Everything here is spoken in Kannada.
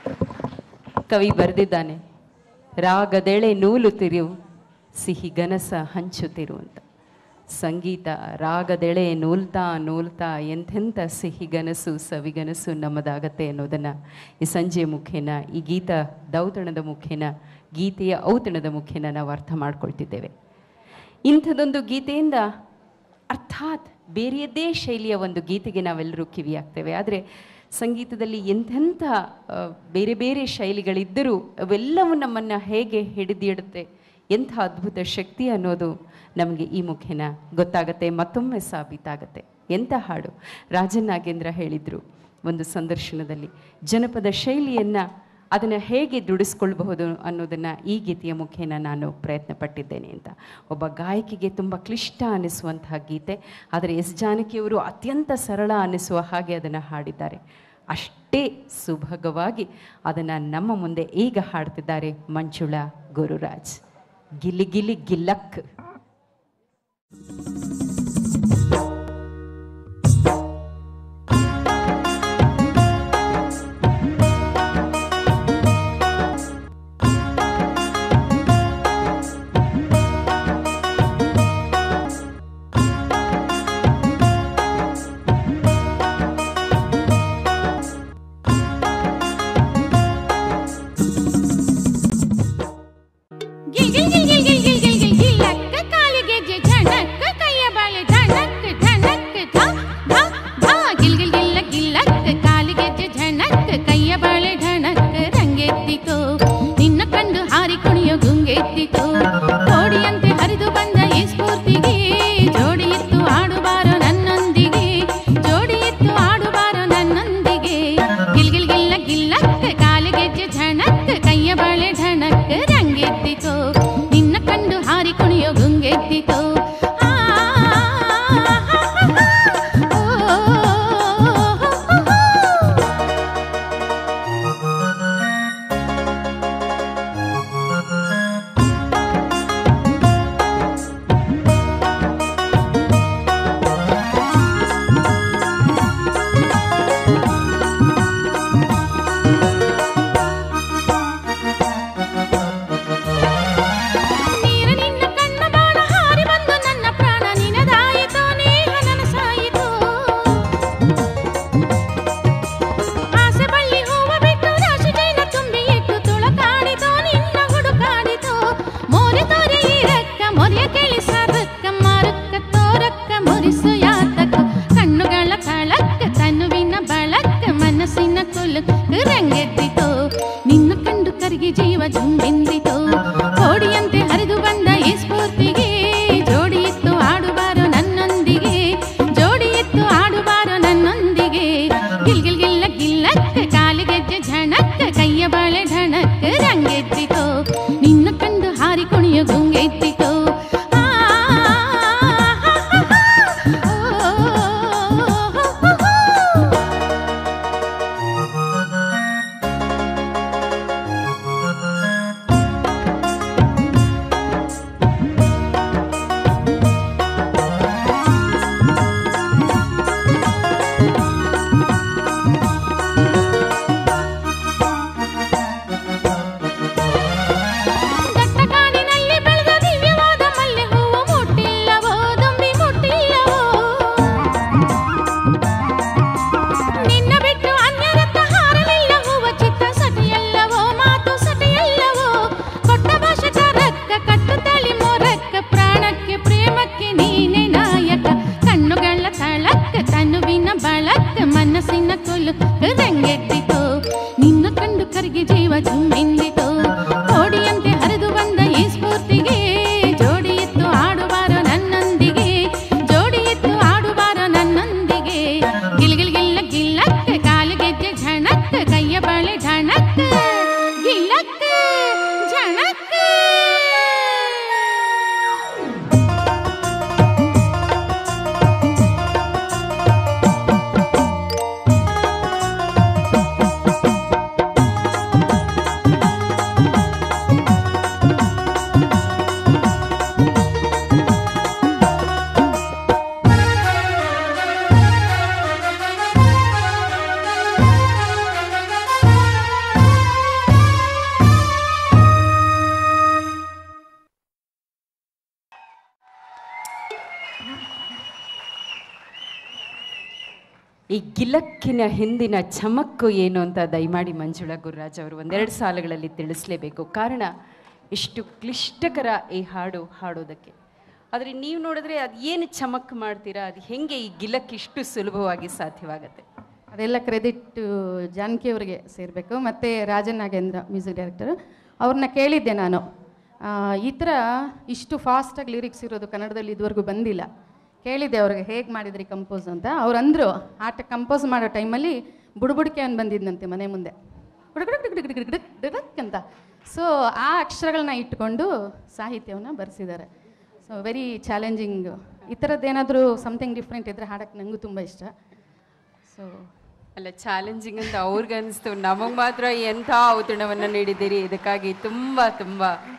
ಕವಿ ಬರೆದಿದ್ದಾನೆ ರಾಗದೆಳೆ ನೂಲು ತಿರು ಸಿಹಿ ಗನಸ ಹಂಚುತ್ತಿರು ಅಂತ ಸಂಗೀತ ರಾಗದೆಳೆ ನೂಲ್ತಾ ನೂಲ್ತಾ ಎಂಥೆಂಥ ಸಿಹಿಗನಸು ಸವಿಗನಸು ನಮ್ಮದಾಗತ್ತೆ ಅನ್ನೋದನ್ನು ಈ ಸಂಜೆಯ ಮುಖೇನ ಈ ಗೀತ ದೌತಣದ ಮುಖೇನ ಗೀತೆಯ ಔತಣದ ಮುಖೇನ ನಾವು ಅರ್ಥ ಮಾಡ್ಕೊಳ್ತಿದ್ದೇವೆ ಇಂಥದೊಂದು ಗೀತೆಯಿಂದ ಅರ್ಥಾತ್ ಬೇರೆಯದ್ದೇ ಶೈಲಿಯ ಒಂದು ಗೀತೆಗೆ ನಾವೆಲ್ಲರೂ ಕಿವಿಯಾಗ್ತೇವೆ ಆದರೆ ಸಂಗೀತದಲ್ಲಿ ಎಂಥೆಂಥ ಆ, ಬೇರೆ ಬೇರೆ ಶೈಲಿಗಳಿದ್ದರೂ ಅವೆಲ್ಲವೂ ನಮ್ಮನ್ನು ಹೇಗೆ ಹಿಡಿದಿಡುತ್ತೆ ಎಂಥ ಅದ್ಭುತ ಶಕ್ತಿ ಅನ್ನೋದು ನಮಗೆ ಈ ಮುಖೇನ ಗೊತ್ತಾಗತ್ತೆ ಮತ್ತೊಮ್ಮೆ ಸಾಬೀತಾಗತ್ತೆ ಎಂಥ ಹಾಡು ರಾಜನ್ ನಾಗೇಂದ್ರ ಹೇಳಿದರು ಒಂದು ಸಂದರ್ಶನದಲ್ಲಿ ಜನಪದ ಶೈಲಿಯನ್ನು ಅದನ್ನು ಹೇಗೆ ದುಡಿಸ್ಕೊಳ್ಬಹುದು ಅನ್ನೋದನ್ನು ಈ ಗೀತೆಯ ಮುಖೇನ ನಾನು ಪ್ರಯತ್ನ ಪಟ್ಟಿದ್ದೇನೆ ಅಂತ ಒಬ್ಬ ಗಾಯಕಿಗೆ ತುಂಬ ಕ್ಲಿಷ್ಟ ಅನ್ನಿಸುವಂತಹ ಗೀತೆ ಆದರೆ ಎಸ್ ಜಾನಕಿಯವರು ಅತ್ಯಂತ ಸರಳ ಅನ್ನಿಸುವ ಹಾಗೆ ಅದನ್ನು ಹಾಡಿದ್ದಾರೆ ಅಷ್ಟೇ ಸುಭಗವಾಗಿ ಅದನ್ನು ನಮ್ಮ ಮುಂದೆ ಈಗ ಹಾಡ್ತಿದ್ದಾರೆ ಮಂಜುಳ ಗುರುರಾಜ್ ಗಿಲಿ ಗಿಲಿ ಗಿಲ್ಲಕ್ ಗಿಲ್ ಗಿಲ್ ಗಿಲ್ ಗಿಲ್ ಗಿಲ್ ಗಿಲ್ ಗಿಲ್ ಗಿಲ್ ಗಿಲ್ಲಕ್ಕ ಕಾಲಿಗೆ ಜೆ ಝಣಕ್ಕ ಕೈಯ ಬಾಳೆ ಧಣಕ್ ಧಣಕ್ ಧ ಧ ಧ ಗಿಲ್ ಗಿಲ್ ಗಿಲ್ಲ ಗಿಲ್ಲಕ್ಕ ಕಾಲಿಗೆ ಜೆ ಝಣಕ್ ಕೈಯ ಬಾಳೆ ಧಣಕ್ ರಂಗೆತ್ತಿಕೋ ನಿನ್ನ ಕಂಡು ಹಾರಿ ಕುಣಿಯೋ ಗುಂಗೆತ್ತಿಕೋ ಕೋಡಿಯಂತೆ ಹರಿದು ಬಂದ ಈ ಸ್ಫೂರ್ತಿಗೆ ಜೋಡಿ ಇತ್ತು ಆಡುಬಾರೋ ನನ್ನೊಂದಿಗೆ ಜೋಡಿ ಇತ್ತು ಆಡುಬಾರೋ ನನ್ನೊಂದಿಗೆ ಗಿಲ್ ಗಿಲ್ ಗಿಲ್ಲ ಗಿಲ್ಲಕ್ಕ ಕಾಲಿಗೆ ಜೆ ಝಣಕ್ ಕೈಯ ಬಾಳೆ ಧಣಕ್ ರಂಗೆತ್ತಿಕೋ ನಿನ್ನ ಕಂಡು ಹಾರಿ ಕುಣಿಯೋ ಗುಂಗೆತ್ತಿಕೋ ಆ, ಓ, ನೀರ ನಿನ್ನ ಕಣ್ಣ ಬಾಣ ಹಾರಿ ಬಂದು ನನ್ನ ಪ್ರಾಣ ನಿನದಾಯಿತೋ ನೇಹ ನನಸಾಯಿತೋ ಆಸೆ ಬಳ್ಳಿ ಹೂವ ಬಿಟ್ಟು ರಾಶಿ ಜೈನ ತುಂಬಿ ಇಟ್ಟು ತುಳಕಾಡಿತೋ ನಿನ್ನ ಹುಡುಕಾಡಿತೋ ಮೋರೆ ತೋರೆ ಈರಕ್ಕ ಮೊರೆಯ ಕೇಳಿ ಸಾರಕ್ಕ ಮಾರಕ್ಕ ತೋರಕ್ಕ ಮುರಿಸು ಯಾತಕ ಕಣ್ಣುಗಳ ಕಳಕ್ಕ ತನುವಿನ ಬಳಕ್ಕ ಮನಸ್ಸಿನ ಕುಲುಕ ರಂಗೆದ್ದಿತೋ ನಿನ್ನ ಕಂಡು ಕರಗಿ ಜೀವ ಜುಂಬೆಂದಿತೋ ಕೋಡಿಯಂತೆ ಹರಿದು ಬಂದ ಈ ಸ್ಫೂರ್ತಿಗೆ ಜೋಡಿ ಇತ್ತು ಆಡುಬಾರೋ ನನ್ನೊಂದಿಗೆ ಜೋಡಿ ಇತ್ತು ಆಡುಬಾರೋ ನನ್ನೊಂದಿಗೆ ಗಿಲ್ ಗಿಲ್ ಗಿಲ್ಲ ಗಿಲ್ಲಕ್ಕ ಕಾಲಿಗೆಜ್ಜೆ ಝಣಕ್ಕ ಕೈಯ ಬಾಳೆ ಢಣಕ್ಕ ರಂಗೆದ್ದಿತೋ ನಿನ್ನ ಕಂಡು ಹಾರಿ ಕುಣಿಯೋ ಗುಂಗೆದ್ದಿತೋ ಆ, ಓ, ಓ, ಓ, ಓ. ದಟ್ಟ ಕಾಡಿನಲ್ಲಿ ಬೆಳೆದ ದಿವ್ಯವಾದ ಮಲ್ಲೆ ಹೂವು ಮುಟ್ಟಿಲ್ಲವೋ ದುಂಬಿ ಮುಟ್ಟಿಲ್ಲವೋ ನಿನ್ನ ಬಿಟ್ಟು ಅನ್ಯರತ್ತ ಹಾರಲಿಲ್ಲ ಹೂವ ಚಿತ್ತ ಸಟಿಯಲ್ಲವೋ ಮಾತು ಸಟಿಯಲ್ಲವೋ ಕೊಟ್ಟ ಭಾಷೆ ಚಾರಕ್ಕ ಕಟ್ಟು ತಳಿ ಮೊರಕ್ಕ ಪ್ರಾಣಕ್ಕೆ ಪ್ರೇಮಕ್ಕೆ ನೀನೆ ನಾಯಕ ಕಣ್ಣುಗಳ ತಳಕ್ಕ ತನುವಿನ ಬಳಕ್ಕ ಮನಸ್ಸಿನ ಕುಲುಕ ರಂಗೆದ್ದಿತೋ ನಿನ್ನ ಕಂಡು ಕರಿಗೆ ಜೀವ ಜುಮ್ಮೆಂದಿತೋ ಕೋಡಿಯಂತೆ ಹರಿದು ಬಂದ ಈ ಸ್ಫೂರ್ತಿಗೆ ಜೋಡಿ ಇತ್ತು ಆಡುಬಾರೋ ನನ್ನೊಂದಿಗೆ ಜೋಡಿ ಇತ್ತು ಆಡುಬಾರೋ ನನ್ನೊಂದಿಗೆ ಗಿಲ್ ಗಿಲ್ ಗಿಲ್ಲ ಗಿಲ್ಲಕ್ಕ ಕಾಲಿಗೆಜ್ಜೆ ಝಣಕ್ಕ ಕೈಯ ಬಳೆ ಝಣಕ್ಕ ಗಿಲ್ಲಕ್ಕ ಝಣಕ್ಕ ಗಿಲ್ ಈ ಗಿಲಕ್ಕಿನ ಹಿಂದಿನ ಚಮಕ್ಕು ಏನು ಅಂತ ದಯಮಾಡಿ ಮಂಜುಳಾ ಗುರುರಾಜ್ ಅವರು ಒಂದೆರಡು ಸಾಲುಗಳಲ್ಲಿ ತಿಳಿಸ್ಲೇಬೇಕು ಕಾರಣ ಇಷ್ಟು ಕ್ಲಿಷ್ಟಕರ ಈ ಹಾಡು ಹಾಡೋದಕ್ಕೆ ಆದರೆ ನೀವು ನೋಡಿದ್ರೆ ಅದು ಏನು ಚಮಕ್ ಮಾಡ್ತೀರಾ ಅದು ಹೆಂಗೆ ಈ ಗಿಲಕ್ಕೆ ಇಷ್ಟು ಸುಲಭವಾಗಿ ಸಾಧ್ಯವಾಗುತ್ತೆ ಅದೆಲ್ಲ ಕ್ರೆಡಿಟ್ ಜಾನಕಿ ಅವರಿಗೆ ಸೇರಬೇಕು ಮತ್ತು ರಾಜನ್ ನಾಗೇಂದ್ರ ಮ್ಯೂಸಿಕ್ ಡೈರೆಕ್ಟರ್ ಅವ್ರನ್ನ ಕೇಳಿದ್ದೆ ನಾನು ಆ, ಈ ಥರ ಇಷ್ಟು ಫಾಸ್ಟಾಗಿ ಲಿರಿಕ್ಸ್ ಇರೋದು ಕನ್ನಡದಲ್ಲಿ ಇದುವರೆಗೂ ಬಂದಿಲ್ಲ ಕೇಳಿದ್ದೆ ಅವ್ರಿಗೆ ಹೇಗೆ ಮಾಡಿದ್ರಿ ಕಂಪೋಸ್ ಅಂತ ಅವ್ರು ಅಂದರು ಆಟ ಕಂಪೋಸ್ ಮಾಡೋ ಟೈಮಲ್ಲಿ ಬುಡುಬುಡಿಕೆ ಅಂತ ಬಂದಿದ್ದಂತೆ ಮನೆ ಮುಂದೆ ಬುಡುಗುಡುಕ್ ಡಿಗ್ ಡಿಗ್ ಡಿಗ್ ಡಿಗ್ ಡಿಗ್ ಡಿಗ್ ಅಂತ ಸೊ ಆ ಅಕ್ಷರಗಳನ್ನ ಇಟ್ಕೊಂಡು ಸಾಹಿತ್ಯವನ್ನು ಬರೆಸಿದ್ದಾರೆ ಸೊ ವೆರಿ ಚಾಲೆಂಜಿಂಗ್ ಈ ಥರದ್ದು ಏನಾದರೂ ಸಮಥಿಂಗ್ ಡಿಫ್ರೆಂಟ್ ಇದ್ದರೆ ಹಾಡೋಕ್ಕೆ ನನಗೂ ತುಂಬ ಇಷ್ಟ ಸೊ ಅಲ್ಲ ಚಾಲೆಂಜಿಂಗ್ ಅಂತ ಅವ್ರಿಗನ್ನಿಸ್ತು ನಮಗೆ ಮಾತ್ರ ಎಂಥ ಔತಣವನ್ನು ನೀಡಿದ್ದೀರಿ ಇದಕ್ಕಾಗಿ ತುಂಬ ತುಂಬ